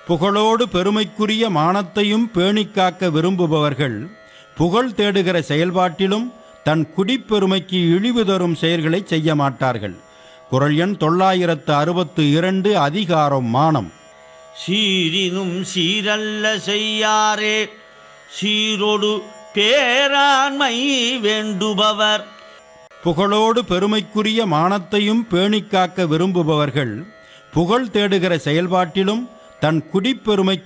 புகழோடு பெருமைக்குரிய மானத்தையும் பேணிக் காக்க விரும்புபவர்கள் புகழ் தேடுகிற செயல்பாட்டிலும் தன் குடிப்பெருமைக்கு இழிவு தரும் செயல்களை செய்ய மாட்டார்கள் குரல் எண் தொள்ளாயிரத்து அறுபத்து இரண்டு அதிகாரம் மானம் சீரினும் சீரல்ல செய்யாரே சீரொடு பேராண்மை வேண்டுபவர் புகழோடு பெருமைக்குரிய மானத்தையும் பேணிக் காக்க விரும்புபவர்கள் புகழ் தேடுகிற செயல்பாட்டிலும் தன் குடிப்பெருமைக்கு